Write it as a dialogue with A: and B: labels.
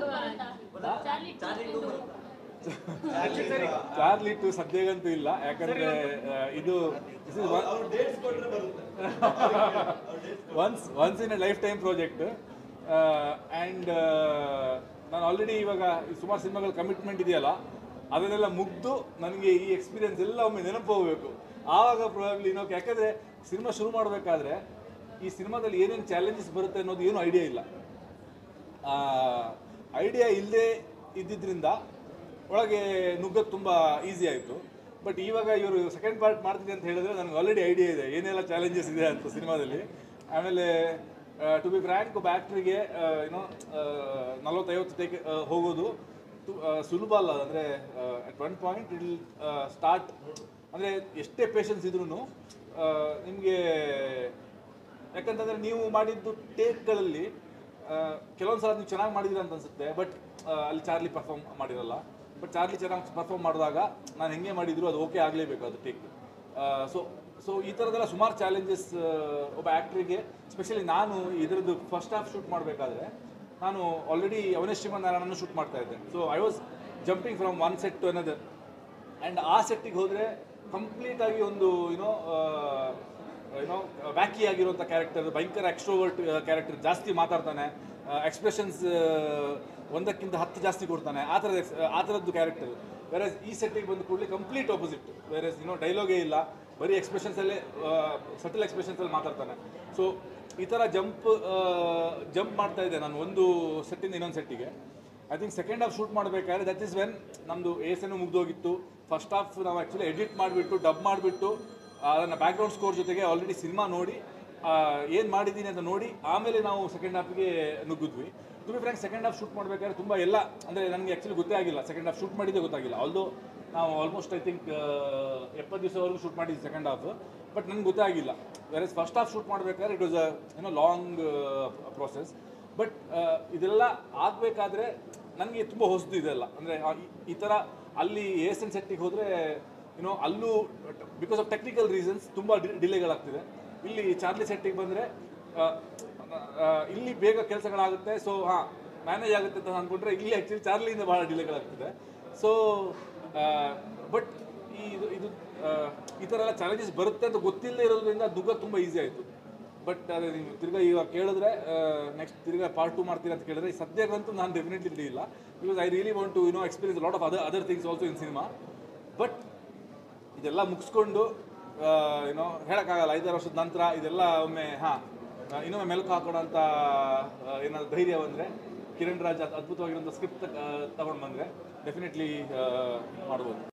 A: Charlie to ಸದ್ಯಗಂತೂ ಇಲ್ಲ ಯಾಕಂದ್ರೆ ಆ, ಇದು once once in a lifetime project and ನಾನು ಆಲ್ರೆಡಿ ಇವಾಗ ಈ ಸುಮಾರು ಸಿನಿಮಾಗಳ ಕಮಿಟ್ಮೆಂಟ್ ಇದೆಯಲ್ಲ ಅದನ್ನೆಲ್ಲ ಮುಗ್ದು ನನಗೆ ಈ ಎಕ್ಸ್ಪೀರಿಯನ್ಸ್ ಎಲ್ಲ ಒಮ್ಮೆ ನೆನಪು ಹೋಗಬೇಕು ಆವಾಗ ಪ್ರಾಬ್ಲಿ ಏನೋ ಯಾಕಂದರೆ ಸಿನಿಮಾ ಶುರು ಮಾಡಬೇಕಾದ್ರೆ ಈ ಸಿನಿಮಾದಲ್ಲಿ ಏನೇನು ಚಾಲೆಂಜಸ್ ಬರುತ್ತೆ ಅನ್ನೋದು ಏನು ಐಡಿಯಾ ಇಲ್ಲ ಐಡಿಯಾ ಇಲ್ಲದೆ ಇದ್ದಿದ್ರಿಂದ ಒಳಗೆ ನುಗ್ಗಕ್ಕೆ ತುಂಬ ಈಸಿ ಆಯಿತು ಬಟ್ ಇವಾಗ ಇವರು ಸೆಕೆಂಡ್ ಪಾರ್ಟ್ ಮಾಡ್ತೀನಿ ಅಂತ ಹೇಳಿದ್ರೆ ನನಗೆ ಆಲ್ರೆಡಿ ಐಡಿಯಾ ಇದೆ ಏನೆಲ್ಲ ಚಾಲೆಂಜಸ್ ಇದೆ ಅಂತ ಸಿನಿಮಾದಲ್ಲಿ ಆಮೇಲೆ ಟು ಬಿ ಫ್ರ್ಯಾಂಕ್ ಒಬ್ಬ ಆ್ಯಕ್ಟ್ರಿಗೆ ಏನೋ ನಲವತ್ತೈವತ್ತು ಟೇಕ್ ಹೋಗೋದು ತು- ಆ, ಸುಲಭ ಅಲ್ಲ ಅಂದರೆ at one point it start ಅಂದರೆ ಎಷ್ಟೇ ಪೇಷನ್ಸ್ ಇದ್ರೂ ನಿಮಗೆ ಯಾಕಂತಂದರೆ ನೀವು ಮಾಡಿದ್ದು ಟೇಕ್ಗಳಲ್ಲಿ ಕೆಲವೊಂದು ಸಲ ನೀವು ಚೆನ್ನಾಗಿ ಮಾಡಿದ್ದೀರ ಅಂತ ಅನ್ಸುತ್ತೆ ಬಟ್ ಅಲ್ಲಿ ಚಾರ್ಲಿ ಪರ್ಫಾರ್ಮ್ ಮಾಡಿರಲ್ಲ ಬಟ್ ಚಾರ್ಲಿ ಚೆನ್ನಾಗಿ ಪರ್ಫಾರ್ಮ್ ಮಾಡಿದಾಗ ನಾನು ಹೆಂಗೆ ಮಾಡಿದ್ರು ಅದು ಓಕೆ ಆಗಲೇಬೇಕು ಅದು ಟೇಕ್ ಸೊ ಸೊ ಈ ಥರದೆಲ್ಲ ಸುಮಾರು ಚಾಲೆಂಜಸ್ ಒಬ್ಬ ಆ್ಯಕ್ಟ್ರಿಗೆ ಸ್ಪೆಷಲಿ ನಾನು ಇದರದ್ದು ಫಸ್ಟ್ ಹಾಫ್ ಶೂಟ್ ಮಾಡಬೇಕಾದ್ರೆ ನಾನು ಆಲ್ರೆಡಿ ಅವನೇ ಶ್ರೀಮನ್ನಾರಾಯಣನ ಶೂಟ್ ಮಾಡ್ತಾ ಇದ್ದೆ so I was jumping from one set to another and ಆ ಸೆಟ್ಟಿಗೆ ಹೋದರೆ ಕಂಪ್ಲೀಟ್ ಆಗಿ ಒಂದು ಯುನೋ ಏನೋ ವ್ಯಾಕಿ ಆಗಿರುವಂಥ ಕ್ಯಾರೆಕ್ಟರ್ ಭಯಂಕರ ಎಕ್ಸ್ಟ್ರೋವರ್ಟ್ ಕ್ಯಾರೆಕ್ಟರ್ ಜಾಸ್ತಿ ಮಾತಾಡ್ತಾನೆ ಎಕ್ಸ್ಪ್ರೆಷನ್ಸ್ ಒಂದಕ್ಕಿಂತ ಹತ್ತು ಜಾಸ್ತಿ ಕೊಡ್ತಾನೆ ಆ ಥರದ ಆ ಥರದ್ದು ಕ್ಯಾರೆಕ್ಟರ್ ಬೇರೆ ಈ ಸೆಟ್ಟಿಗೆ ಬಂದ ಕೂಡಲೇ ಕಂಪ್ಲೀಟ್ ಆಪೋಸಿಟ್ ಬೇರೆ ಏನೋ ಡೈಲಾಗೇ ಇಲ್ಲ ಬರೀ ಎಕ್ಸ್ಪ್ರೆಷನ್ಸಲ್ಲೇ ಸಟಲ್ ಎಕ್ಸ್ಪ್ರೆಷನ್ಸಲ್ಲಿ ಮಾತಾಡ್ತಾನೆ ಸೊ ಈ ಥರ ಜಂಪ್ ಜಂಪ್ ಮಾಡ್ತಾ ಇದ್ದೆ ನಾನು ಒಂದು ಸೆಟ್ಟಿಂದ ಇನ್ನೊಂದು ಸೆಟ್ಟಿಗೆ I think second half shoot ಮಾಡಬೇಕಾದ್ರೆ ದಟ್ ಈಸ್ ವೆನ್ ನಮ್ಮದು ಏಸನ್ನು ಮುಗ್ದೋಗಿತ್ತು ಫಸ್ಟ್ ಹಾಫ್ ನಾವು ಆ್ಯಕ್ಚುಲಿ ಎಡಿಟ್ ಮಾಡಿಬಿಟ್ಟು ಡಬ್ ಮಾಡಿಬಿಟ್ಟು ಅದನ್ನು ಬ್ಯಾಕ್ಗ್ರೌಂಡ್ ಸ್ಕೋರ್ ಜೊತೆಗೆ ಆಲ್ರೆಡಿ ಸಿನಿಮಾ ನೋಡಿ ಏನು ಮಾಡಿದ್ದೀನಿ ಅಂತ ನೋಡಿ ಆಮೇಲೆ ನಾವು ಸೆಕೆಂಡ್ ಹಾಫ್ಗೆ ನುಗ್ಗಿದ್ವಿ to be frank second half shoot ಮಾಡಬೇಕಾದ್ರೆ ತುಂಬ ಎಲ್ಲ ಅಂದರೆ ನನಗೆ ಆ್ಯಕ್ಚುಲಿ ಗೊತ್ತೇ ಆಗಿಲ್ಲ ಸೆಕೆಂಡ್ ಹಾಫ್ ಶೂಟ್ ಮಾಡಿದ್ದೇ ಗೊತ್ತಾಗಿಲ್ಲ ಆಲ್ದೋ ನಾವು ಆಲ್ಮೋಸ್ಟ್ ಐ ಥಿಂಕ್ ಎಪ್ಪತ್ತು ದಿವಸವರೆಗೂ ಶೂಟ್ ಮಾಡಿದ್ವಿ ಸೆಕೆಂಡ್ ಹಾಫ್ ಬಟ್ ನನಗೆ ಗೊತ್ತೇ ಆಗಿಲ್ಲ ಬೇರೆ ಫಸ್ಟ್ ಹಾಫ್ ಶೂಟ್ ಮಾಡಬೇಕಾದ್ರೆ ಇಟ್ ವಾಸ್ ಅ ಏನೋ ಲಾಂಗ್ ಪ್ರೊಸೆಸ್ ಬಟ್ ಇದೆಲ್ಲ ಆಗಬೇಕಾದ್ರೆ ನನಗೆ ತುಂಬ ಹೊಸದು ಇದೆಲ್ಲ ಅಂದರೆ ಈ ಥರ ಅಲ್ಲಿ ಎಸ್ ಎನ್ ಸೆಟ್ಟಿಗೆ ಹೋದರೆ ಏನೋ ಅಲ್ಲೂ ಬಿಕಾಸ್ ಆಫ್ ಟೆಕ್ನಿಕಲ್ ರೀಸನ್ಸ್ ತುಂಬ ಡಿಲೇಗಳಾಗ್ತಿದೆ ಇಲ್ಲಿ ಚಾರ್ಲಿ ಸೆಟ್ಟಿಗೆ ಬಂದರೆ ಇಲ್ಲಿ ಬೇಗ ಕೆಲಸಗಳಾಗುತ್ತೆ ಸೊ ಹಾಂ ಮ್ಯಾನೇಜ್ ಆಗುತ್ತೆ ಅಂತ ಅಂದ್ಕೊಂಡ್ರೆ ಇಲ್ಲಿ ಆ್ಯಕ್ಚುಲಿ ಚಾರ್ಲಿಯಿಂದ ಭಾಳ ಡಿಲೇಗಳಾಗ್ತಿದೆ ಸೊ ಬಟ್ ಈ ಇದು ಇದು ಆ, ಈ ಥರ ಎಲ್ಲ ಚಾಲೆಂಜಸ್ ಬರುತ್ತೆ ಅಂತ ಗೊತ್ತಿಲ್ಲದೆ ಇರೋದ್ರಿಂದ ದುಗ್ಗ ತುಂಬ ಈಸಿ ಆಯಿತು ಬಟ್ ಅದೇ ನೀವು ತಿರ್ಗಾ ಇವಾಗ ಕೇಳಿದ್ರೆ ನೆಕ್ಸ್ಟ್ ತಿರ್ಗಾ ಪಾರ್ಟ್ ಟು ಮಾಡ್ತೀರಾ ಅಂತ ಕೇಳಿದ್ರೆ ಸದ್ಯಕ್ಕಂತೂ ನಾನು ಡೆಫಿನೆಟ್ಲಿ ರೆಡಿ ಇಲ್ಲ because I really want to you know experience lot of other other things also in cinema but ಇದೆಲ್ಲ ಮುಗಿಸ್ಕೊಂಡು ಏನೋ ಹೇಳೋಕ್ಕಾಗಲ್ಲ ಐದಾರು ವರ್ಷದ ನಂತರ ಇದೆಲ್ಲ ಒಮ್ಮೆ ಹಾಂ ಇನ್ನೊಮ್ಮೆ ಮೆಲುಕು ಹಾಕೋಣ ಅಂತ ಏನಾದ್ರು ಧೈರ್ಯ ಬಂದರೆ ಕಿರಣ್ ರಾಜ್ ಅದ್- ಅದ್ಭುತವಾಗಿರೋಂಥ ಸ್ಕ್ರಿಪ್ಟ್ ತಗೊಂಡು ಬಂದರೆ ಡೆಫಿನೆಟ್ಲಿ ಮಾಡ್ಬೋದು